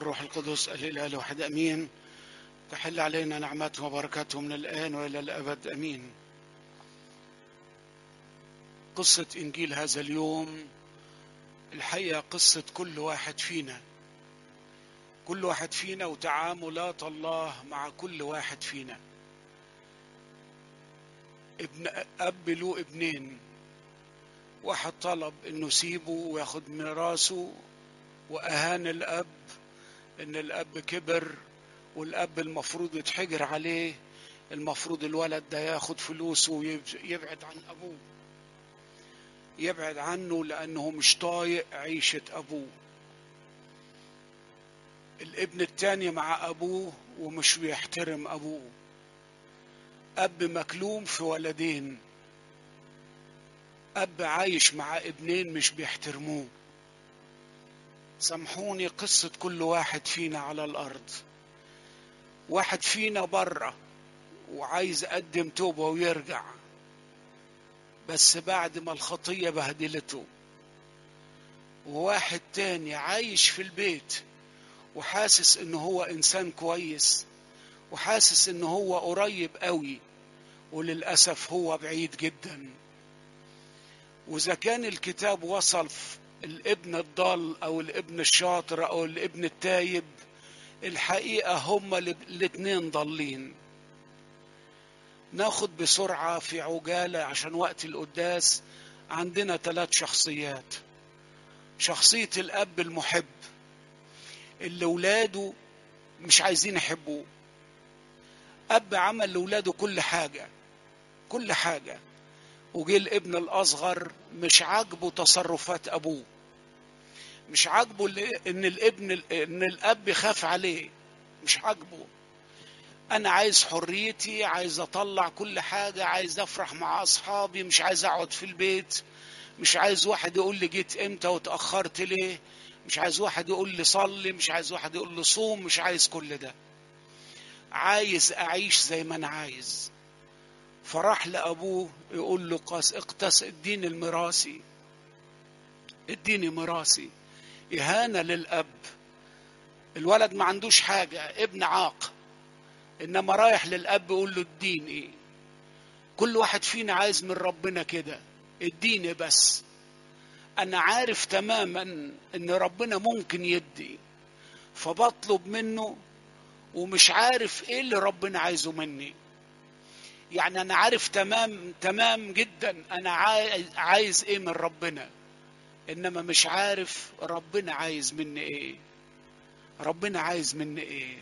والروح القدس الإله الواحد أمين تحل علينا نعمته وبركاته من الآن وإلى الأبد أمين قصة إنجيل هذا اليوم الحقيقة قصة كل واحد فينا كل واحد فينا وتعاملات الله مع كل واحد فينا ابن أب له ابنين واحد طلب انه يسيبه وياخد ميراثه واهان الاب ان الاب كبر والاب المفروض يتحجر عليه المفروض الولد ده ياخد فلوسه ويبعد عن ابوه يبعد عنه لانه مش طايق عيشه ابوه الابن التاني مع ابوه ومش بيحترم ابوه اب مكلوم في ولدين اب عايش مع ابنين مش بيحترموه سامحوني قصة كل واحد فينا على الأرض واحد فينا بره وعايز يقدم توبة ويرجع بس بعد ما الخطية بهدلته وواحد تاني عايش في البيت وحاسس انه هو انسان كويس وحاسس انه هو قريب قوي وللأسف هو بعيد جدا وإذا كان الكتاب وصف الابن الضال او الابن الشاطر او الابن التايب الحقيقه هما الاتنين ضالين ناخد بسرعه في عجاله عشان وقت القداس عندنا ثلاث شخصيات شخصيه الاب المحب اللي ولاده مش عايزين يحبوه اب عمل لاولاده كل حاجه كل حاجه وجه الابن الاصغر مش عاجبه تصرفات ابوه مش عاجبه ان الابن ان الاب يخاف عليه مش عاجبه انا عايز حريتي عايز اطلع كل حاجه عايز افرح مع اصحابي مش عايز اقعد في البيت مش عايز واحد يقول لي جيت امتى وتاخرت ليه مش عايز واحد يقول لي صلي مش عايز واحد يقول لي صوم مش عايز كل ده عايز اعيش زي ما انا عايز فراح لابوه يقول له قاس اقتس اديني الميراثي اديني ميراثي اهانه للاب الولد ما عندوش حاجه ابن عاق انما رايح للاب يقول له اديني كل واحد فينا عايز من ربنا كده اديني بس انا عارف تماما ان ربنا ممكن يدي فبطلب منه ومش عارف ايه اللي ربنا عايزه مني يعني انا عارف تمام تمام جدا انا عايز ايه من ربنا انما مش عارف ربنا عايز مني ايه ربنا عايز مني ايه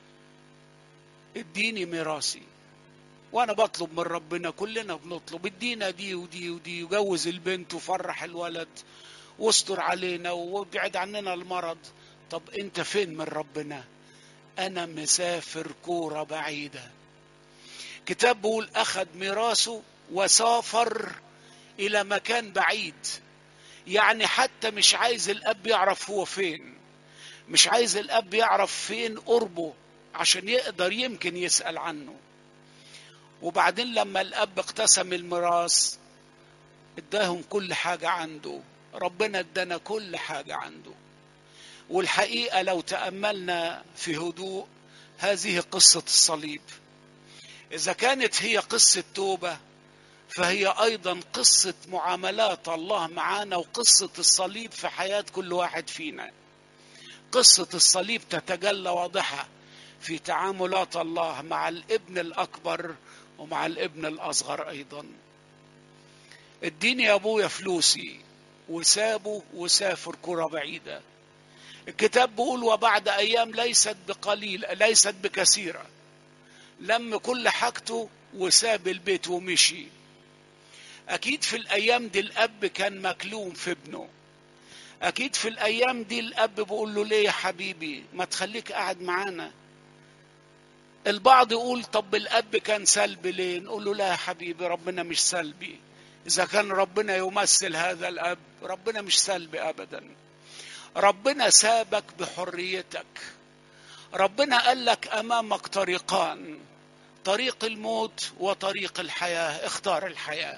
اديني ميراثي وانا بطلب من ربنا كلنا بنطلب ادينا دي ودي ودي وجوز البنت وفرح الولد واستر علينا وابعد عننا المرض طب انت فين من ربنا انا مسافر كوره بعيده كتاب بيقول اخذ ميراثه وسافر الى مكان بعيد يعني حتى مش عايز الاب يعرف هو فين مش عايز الاب يعرف فين قربه عشان يقدر يمكن يسال عنه وبعدين لما الاب اقتسم الميراث اداهم كل حاجه عنده ربنا ادانا كل حاجه عنده والحقيقه لو تاملنا في هدوء هذه قصه الصليب اذا كانت هي قصه توبه فهي ايضا قصه معاملات الله معانا وقصه الصليب في حياه كل واحد فينا قصه الصليب تتجلى واضحه في تعاملات الله مع الابن الاكبر ومع الابن الاصغر ايضا اديني يا ابويا فلوسي وسابه وسافر كرة بعيدة الكتاب بيقول وبعد أيام ليست بقليل ليست بكثيرة لم كل حاجته وساب البيت ومشي أكيد في الأيام دي الأب كان مكلوم في ابنه أكيد في الأيام دي الأب بيقول له ليه يا حبيبي ما تخليك قاعد معانا البعض يقول طب الأب كان سلبي ليه نقول له لا يا حبيبي ربنا مش سلبي إذا كان ربنا يمثل هذا الأب ربنا مش سلبي أبدا ربنا سابك بحريتك ربنا قال لك أمامك طريقان طريق الموت وطريق الحياة اختار الحياة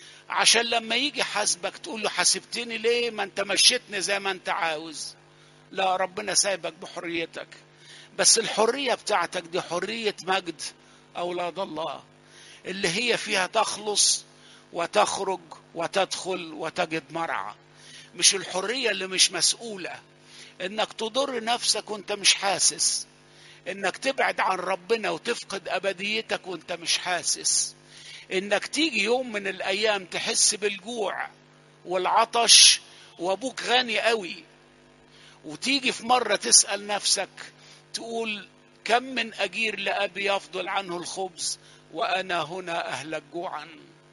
عشان لما يجي حاسبك تقول له حاسبتني ليه ما انت مشيتني زي ما انت عاوز لا ربنا سايبك بحريتك بس الحرية بتاعتك دي حرية مجد أولاد الله اللي هي فيها تخلص وتخرج وتدخل وتجد مرعى مش الحرية اللي مش مسؤولة انك تضر نفسك وانت مش حاسس انك تبعد عن ربنا وتفقد ابديتك وانت مش حاسس انك تيجي يوم من الايام تحس بالجوع والعطش وابوك غني قوي وتيجي في مرة تسأل نفسك تقول كم من أجير لأبي يفضل عنه الخبز وأنا هنا أهلك جوعا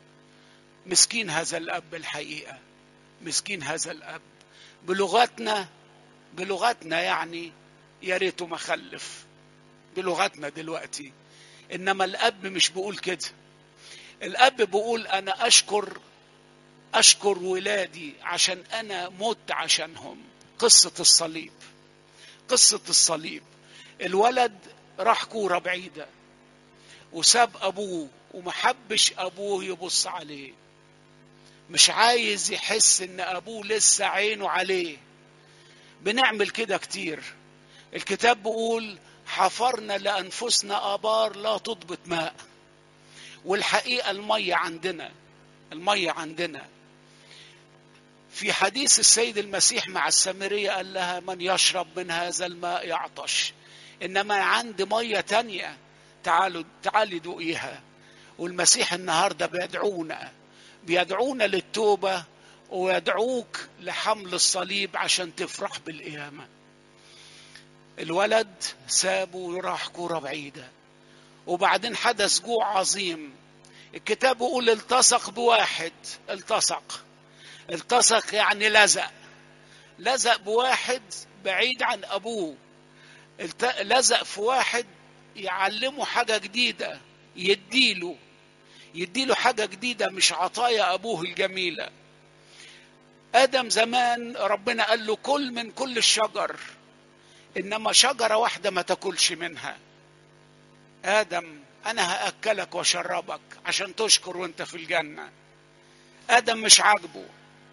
مسكين هذا الأب الحقيقة مسكين هذا الأب بلغتنا بلغتنا يعني يا ريته ما خلف بلغتنا دلوقتي انما الاب مش بيقول كده الاب بيقول انا اشكر اشكر ولادي عشان انا مت عشانهم قصه الصليب قصه الصليب الولد راح كوره بعيده وساب ابوه ومحبش ابوه يبص عليه مش عايز يحس ان ابوه لسه عينه عليه بنعمل كده كتير الكتاب بيقول حفرنا لانفسنا ابار لا تضبط ماء والحقيقه الميه عندنا الميه عندنا في حديث السيد المسيح مع السامريه قال لها من يشرب من هذا الماء يعطش انما عندي ميه تانية تعالوا تعالي دوقيها والمسيح النهارده بيدعونا بيدعونا للتوبه ويدعوك لحمل الصليب عشان تفرح بالقيامه الولد سابه وراح كوره بعيده وبعدين حدث جوع عظيم الكتاب بيقول التصق بواحد التصق التصق يعني لزق لزق بواحد بعيد عن ابوه لزق في واحد يعلمه حاجه جديده يديله يديله حاجه جديده مش عطايا ابوه الجميله ادم زمان ربنا قال له كل من كل الشجر انما شجره واحده ما تاكلش منها ادم انا هاكلك واشربك عشان تشكر وانت في الجنه ادم مش عاجبه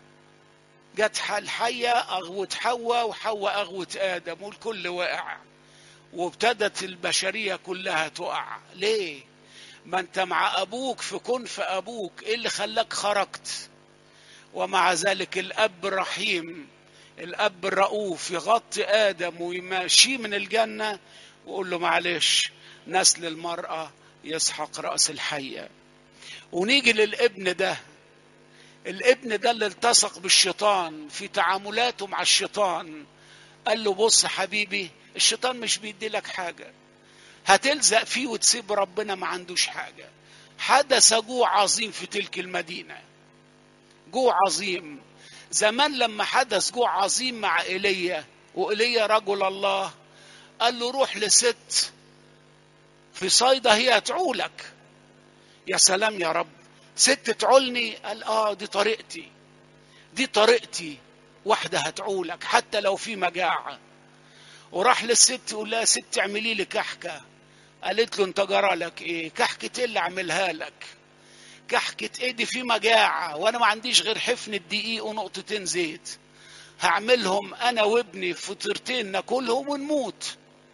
جت الحيه اغوت حواء وحواء اغوت ادم والكل وقع وابتدت البشريه كلها تقع ليه ما انت مع ابوك في كن في ابوك ايه اللي خلاك خرجت ومع ذلك الاب الرحيم الاب الرؤوف يغطي ادم ويمشيه من الجنه ويقول له معلش نسل المراه يسحق راس الحيه ونيجي للابن ده الابن ده اللي التصق بالشيطان في تعاملاته مع الشيطان قال له بص حبيبي الشيطان مش بيدي لك حاجه هتلزق فيه وتسيب ربنا ما عندوش حاجه حدث جوع عظيم في تلك المدينه جوع عظيم زمان لما حدث جوع عظيم مع ايليا وايليا رجل الله قال له روح لست في صيدا هي تعولك يا سلام يا رب ست تعولني قال اه دي طريقتي دي طريقتي واحدة هتعولك حتى لو في مجاعة وراح للست يقول لها ست اعملي لي كحكة قالت له انت جرى لك ايه كحكة ايه اللي اعملها لك كحكة ايه دي في مجاعة وانا ما عنديش غير حفن الدقيق ونقطتين زيت هعملهم انا وابني فطرتين ناكلهم ونموت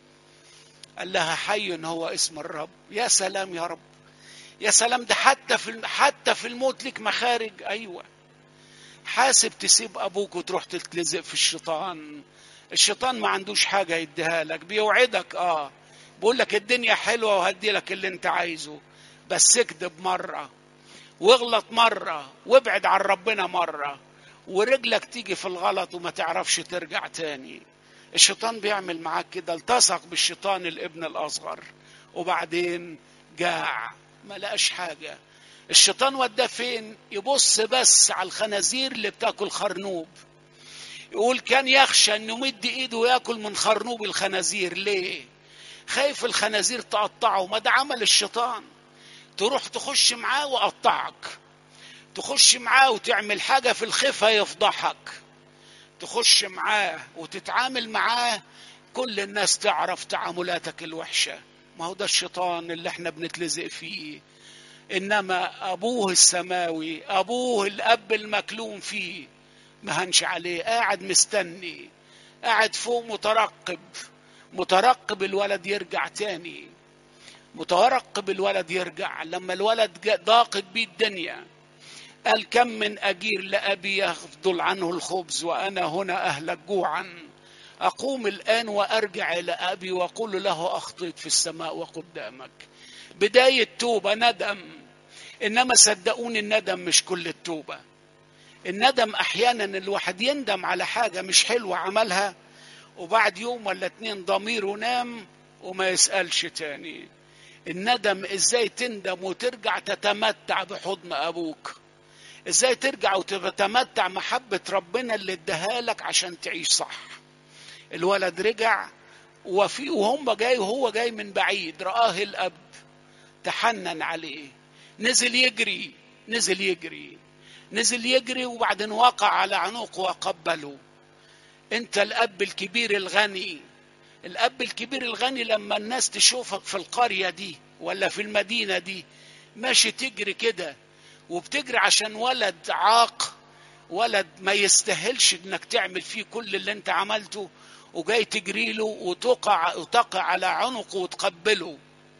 قال لها حي هو اسم الرب يا سلام يا رب يا سلام ده حتى في حتى في الموت لك مخارج ايوه حاسب تسيب ابوك وتروح تتلزق في الشيطان الشيطان ما عندوش حاجه يديها لك بيوعدك اه بيقول لك الدنيا حلوه وهدي لك اللي انت عايزه بس اكذب مره واغلط مره وابعد عن ربنا مره ورجلك تيجي في الغلط وما تعرفش ترجع تاني الشيطان بيعمل معاك كده التصق بالشيطان الابن الاصغر وبعدين جاع ما لقاش حاجه الشيطان وداه فين يبص بس على الخنازير اللي بتاكل خرنوب يقول كان يخشى انه يمد ايده وياكل من خرنوب الخنازير ليه خايف الخنازير تقطعه ما ده عمل الشيطان تروح تخش معاه وقطعك تخش معاه وتعمل حاجه في الخفه يفضحك تخش معاه وتتعامل معاه كل الناس تعرف تعاملاتك الوحشه ما هو ده الشيطان اللي احنا بنتلزق فيه انما ابوه السماوي ابوه الاب المكلوم فيه ما هنش عليه قاعد مستني قاعد فوق مترقب مترقب الولد يرجع تاني مترقب الولد يرجع لما الولد ضاقت بيه الدنيا قال كم من أجير لأبي يفضل عنه الخبز وأنا هنا أهلك جوعا أقوم الآن وأرجع إلى أبي وأقول له أخطيت في السماء وقدامك بداية توبة ندم إنما صدقوني الندم مش كل التوبة الندم أحيانا الواحد يندم على حاجة مش حلوة عملها وبعد يوم ولا اتنين ضميره نام وما يسألش تاني الندم ازاي تندم وترجع تتمتع بحضن ابوك ازاي ترجع وتتمتع محبة ربنا اللي اداها لك عشان تعيش صح الولد رجع وفي وهم جاي وهو جاي من بعيد رآه الأب تحنن عليه نزل يجري نزل يجري نزل يجري وبعدين وقع على عنقه وقبله انت الأب الكبير الغني الأب الكبير الغني لما الناس تشوفك في القرية دي ولا في المدينة دي ماشي تجري كده وبتجري عشان ولد عاق ولد ما يستاهلش انك تعمل فيه كل اللي انت عملته وجاي تجري له وتقع وتقع على عنقه وتقبله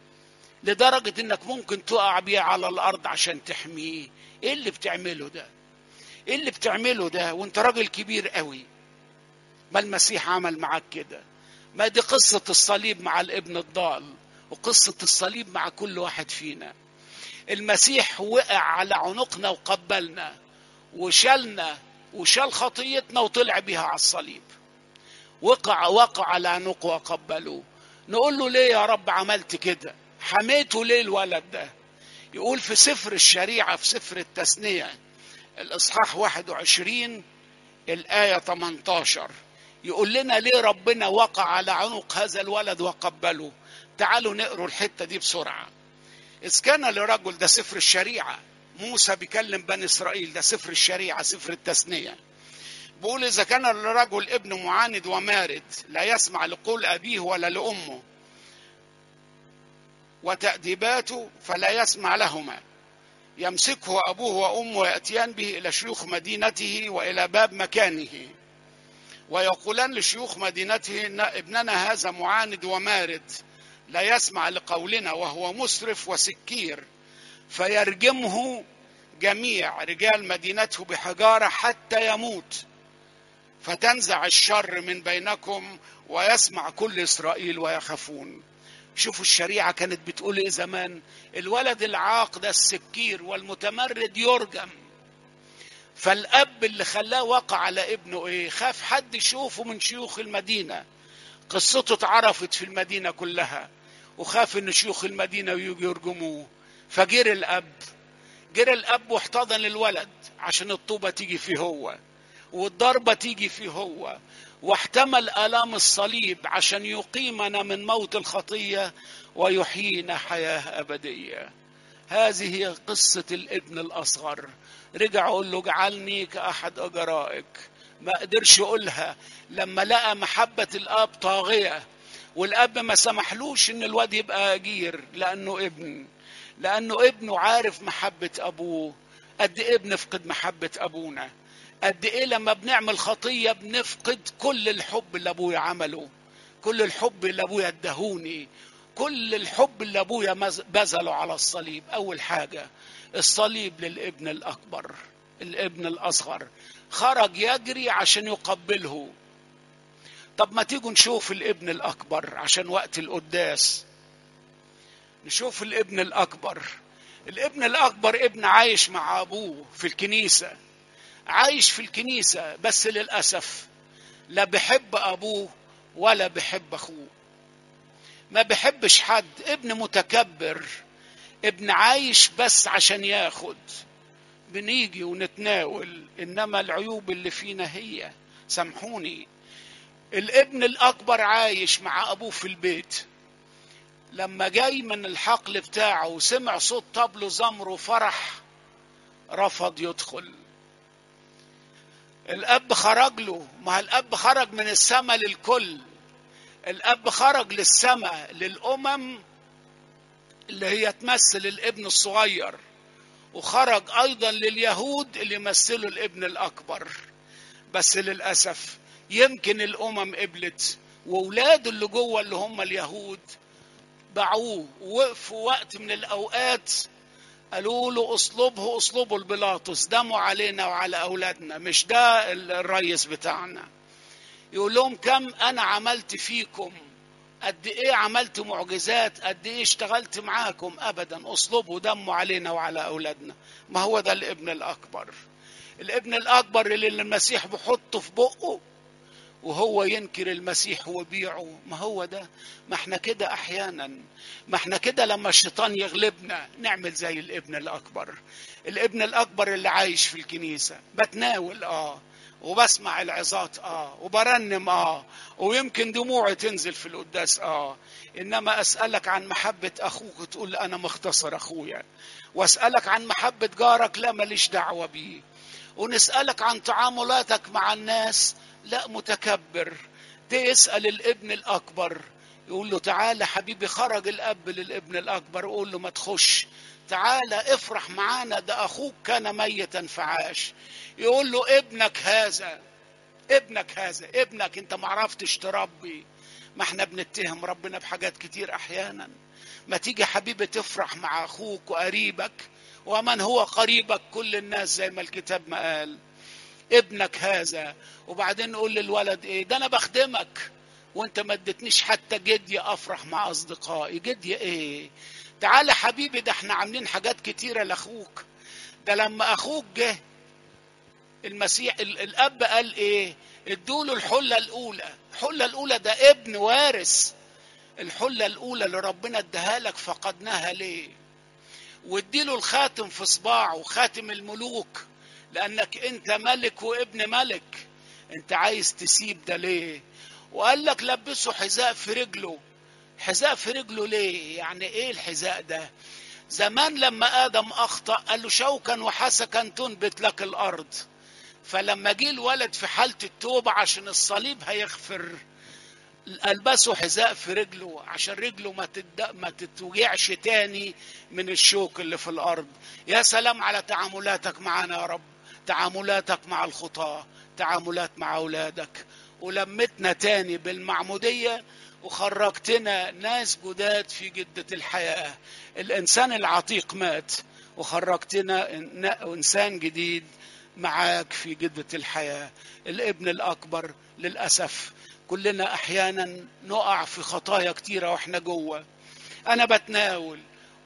لدرجة انك ممكن تقع بيه على الارض عشان تحميه ايه اللي بتعمله ده ايه اللي بتعمله ده وانت راجل كبير قوي ما المسيح عمل معاك كده ما دي قصة الصليب مع الابن الضال وقصة الصليب مع كل واحد فينا المسيح وقع على عنقنا وقبلنا وشالنا وشال خطيتنا وطلع بيها على الصليب وقع وقع على عنقه وقبلوه نقول له ليه يا رب عملت كده حميته ليه الولد ده يقول في سفر الشريعة في سفر التثنية الإصحاح 21 الآية 18 يقول لنا ليه ربنا وقع على عنق هذا الولد وقبله تعالوا نقروا الحتة دي بسرعة إذ كان لرجل ده سفر الشريعة موسى بيكلم بني إسرائيل ده سفر الشريعة سفر التثنية بيقول إذا كان لرجل ابن معاند ومارد لا يسمع لقول أبيه ولا لأمه وتأديباته فلا يسمع لهما يمسكه أبوه وأمه ويأتيان به إلى شيوخ مدينته وإلى باب مكانه ويقولان لشيوخ مدينته إن ابننا هذا معاند ومارد لا يسمع لقولنا وهو مسرف وسكير فيرجمه جميع رجال مدينته بحجارة حتى يموت فتنزع الشر من بينكم ويسمع كل إسرائيل ويخافون شوفوا الشريعة كانت بتقول إيه زمان الولد العاق ده السكير والمتمرد يرجم فالأب اللي خلاه وقع على ابنه إيه خاف حد يشوفه من شيوخ المدينة قصته اتعرفت في المدينة كلها وخاف ان شيوخ المدينة يجوا يرجموه فجري الأب جري الأب واحتضن الولد عشان الطوبة تيجي فيه هو والضربة تيجي فيه هو واحتمل آلام الصليب عشان يقيمنا من موت الخطية ويحيينا حياة أبدية هذه هي قصة الابن الأصغر رجع قول له اجعلني كأحد أجرائك ما قدرش يقولها لما لقى محبة الأب طاغية والأب ما سمحلوش إن الواد يبقى أجير لأنه ابن لأنه ابنه عارف محبة أبوه قد إيه بنفقد محبة أبونا قد إيه لما بنعمل خطية بنفقد كل الحب اللي أبويا عمله كل الحب اللي أبويا ادهوني كل الحب اللي أبويا بذله على الصليب أول حاجة الصليب للابن الأكبر الابن الأصغر خرج يجري عشان يقبله طب ما تيجوا نشوف الابن الأكبر عشان وقت القداس نشوف الابن الأكبر الابن الأكبر ابن عايش مع أبوه في الكنيسة عايش في الكنيسة بس للأسف لا بحب أبوه ولا بحب أخوه ما بحبش حد ابن متكبر ابن عايش بس عشان ياخد بنيجي ونتناول انما العيوب اللي فينا هي سامحوني الابن الاكبر عايش مع ابوه في البيت لما جاي من الحقل بتاعه وسمع صوت طبل زمر وفرح رفض يدخل الاب خرج له ما الاب خرج من السماء للكل الاب خرج للسماء للامم اللي هي تمثل الابن الصغير وخرج ايضا لليهود اللي يمثلوا الابن الاكبر بس للاسف يمكن الامم قبلت واولاده اللي جوه اللي هم اليهود باعوه ووقفوا وقت من الاوقات قالوا له اصلبه اصلبه البلاطس دموا علينا وعلى اولادنا مش ده الريس بتاعنا يقول لهم كم انا عملت فيكم قد ايه عملت معجزات قد ايه اشتغلت معاكم ابدا اصلبوا دموا علينا وعلى اولادنا ما هو ده الابن الاكبر الابن الاكبر اللي المسيح بيحطه في بقه وهو ينكر المسيح وبيعه ما هو ده ما احنا كده احيانا ما احنا كده لما الشيطان يغلبنا نعمل زي الابن الاكبر الابن الاكبر اللي عايش في الكنيسه بتناول اه وبسمع العظات اه وبرنم اه ويمكن دموعي تنزل في القداس اه انما اسالك عن محبه اخوك تقول انا مختصر اخويا واسالك عن محبه جارك لا ماليش دعوه بيه ونسالك عن تعاملاتك مع الناس لا متكبر ده يسال الابن الاكبر يقول له تعالى حبيبي خرج الاب للابن الاكبر يقول له ما تخش تعالى افرح معانا ده اخوك كان ميتا فعاش يقول له ابنك هذا ابنك هذا ابنك انت ما عرفتش تربي ما احنا بنتهم ربنا بحاجات كتير احيانا ما تيجي حبيبي تفرح مع اخوك وقريبك ومن هو قريبك كل الناس زي ما الكتاب ما قال ابنك هذا وبعدين نقول للولد ايه ده انا بخدمك وانت ما ادتنيش حتى جدية افرح مع اصدقائي جدية ايه تعالى حبيبي ده احنا عاملين حاجات كتيرة لاخوك ده لما اخوك جه المسيح الاب قال ايه ادوله الحلة الاولى الحلة الاولى ده ابن وارث الحلة الاولى اللي ربنا اداها لك فقدناها ليه واديله الخاتم في صباعه خاتم الملوك لانك انت ملك وابن ملك انت عايز تسيب ده ليه وقال لك لبسه حذاء في رجله حذاء في رجله ليه يعني ايه الحذاء ده زمان لما ادم اخطا قال له شوكا وحسكا تنبت لك الارض فلما جه الولد في حاله التوبه عشان الصليب هيغفر البسه حذاء في رجله عشان رجله ما تد... ما تتوجعش تاني من الشوك اللي في الارض يا سلام على تعاملاتك معنا يا رب تعاملاتك مع الخطاه تعاملات مع اولادك ولمتنا تاني بالمعموديه وخرجتنا ناس جداد في جدة الحياة الإنسان العتيق مات وخرجتنا إنسان جديد معاك في جدة الحياة الابن الأكبر للأسف كلنا أحيانا نقع في خطايا كتيرة وإحنا جوه أنا بتناول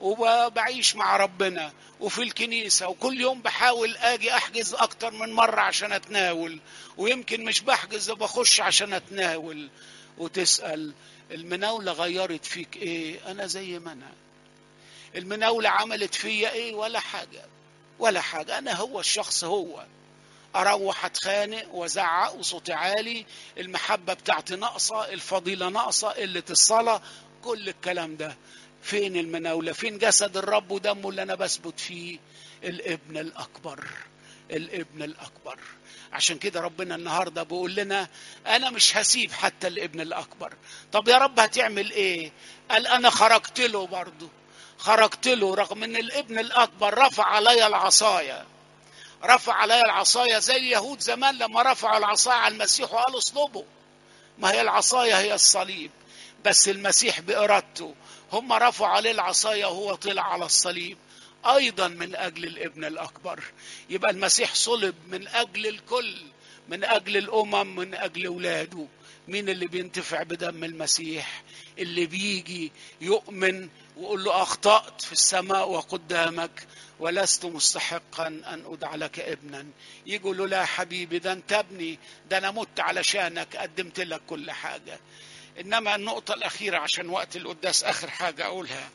وبعيش مع ربنا وفي الكنيسة وكل يوم بحاول أجي أحجز أكتر من مرة عشان أتناول ويمكن مش بحجز بخش عشان أتناول وتسأل المناولة غيرت فيك ايه انا زي ما انا المناولة عملت فيا ايه ولا حاجة ولا حاجة انا هو الشخص هو اروح اتخانق وازعق وصوتي عالي المحبة بتاعتي ناقصة الفضيلة ناقصة قلة الصلاة كل الكلام ده فين المناولة فين جسد الرب ودمه اللي انا بثبت فيه الابن الاكبر الابن الاكبر عشان كده ربنا النهارده بيقول لنا انا مش هسيب حتى الابن الاكبر طب يا رب هتعمل ايه قال انا خرجت له برضه خرجت له رغم ان الابن الاكبر رفع علي العصايه رفع علي العصايه زي اليهود زمان لما رفعوا العصايه على المسيح وقالوا اصلبوا ما هي العصايه هي الصليب بس المسيح بارادته هم رفعوا عليه العصايه وهو طلع على الصليب ايضا من اجل الابن الاكبر يبقى المسيح صلب من اجل الكل من اجل الامم من اجل اولاده مين اللي بينتفع بدم المسيح اللي بيجي يؤمن ويقول له اخطات في السماء وقدامك ولست مستحقا ان ادعى لك ابنا يقول له لا حبيبي ده انت ابني ده انا مت علشانك قدمت لك كل حاجه انما النقطه الاخيره عشان وقت القداس اخر حاجه اقولها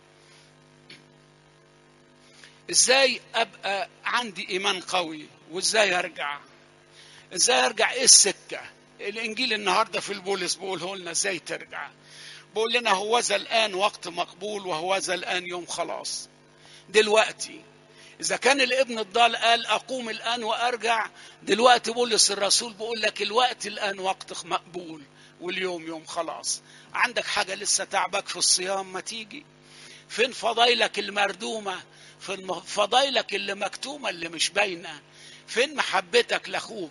ازاي ابقى عندي ايمان قوي وازاي ارجع ازاي ارجع ايه السكه الانجيل النهارده في البولس بيقوله لنا ازاي ترجع بيقول لنا هوذا الان وقت مقبول وهوذا الان يوم خلاص دلوقتي اذا كان الابن الضال قال اقوم الان وارجع دلوقتي بولس الرسول بيقول لك الوقت الان وقت مقبول واليوم يوم خلاص عندك حاجه لسه تعبك في الصيام ما تيجي فين فضايلك المردومه فين فضايلك اللي مكتومه اللي مش باينه فين محبتك لاخوك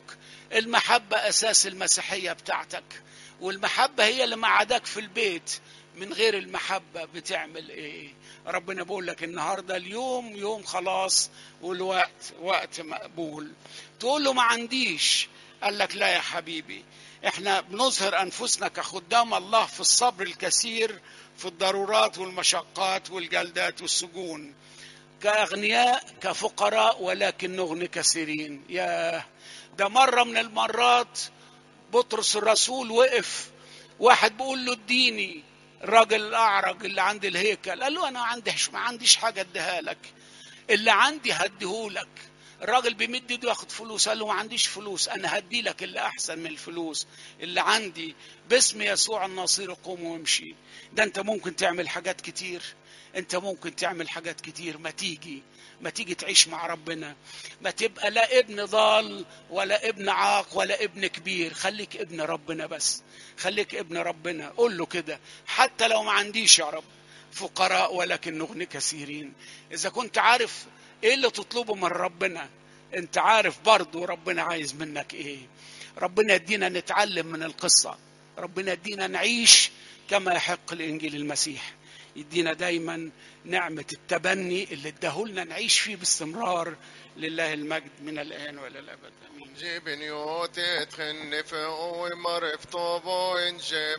المحبة أساس المسيحية بتاعتك والمحبة هي اللي معدك في البيت من غير المحبة بتعمل ايه ربنا بيقول لك النهاردة اليوم يوم خلاص والوقت وقت مقبول تقول له ما عنديش قال لك لا يا حبيبي احنا بنظهر انفسنا كخدام الله في الصبر الكثير في الضرورات والمشقات والجلدات والسجون كأغنياء كفقراء ولكن نغني كثيرين يا ده مرة من المرات بطرس الرسول وقف واحد بيقول له اديني الراجل الأعرج اللي عند الهيكل قال له أنا عنديش ما عنديش حاجة اديها لك اللي عندي هديهولك الراجل بيمد ايده ياخد فلوس قال له ما عنديش فلوس انا هدي لك اللي احسن من الفلوس اللي عندي باسم يسوع الناصير قوم وامشي ده انت ممكن تعمل حاجات كتير انت ممكن تعمل حاجات كتير ما تيجي ما تيجي تعيش مع ربنا ما تبقى لا ابن ضال ولا ابن عاق ولا ابن كبير خليك ابن ربنا بس خليك ابن ربنا قول له كده حتى لو ما عنديش يا رب فقراء ولكن نغني كثيرين اذا كنت عارف ايه اللي تطلبه من ربنا انت عارف برضه ربنا عايز منك ايه ربنا يدينا نتعلم من القصة ربنا يدينا نعيش كما يحق لإنجيل المسيح يدينا دايما نعمة التبني اللي اداهولنا نعيش فيه باستمرار لله المجد من الآن وإلى الأبد آمين جيب نيوت تخنف ومرف طوبو انجيب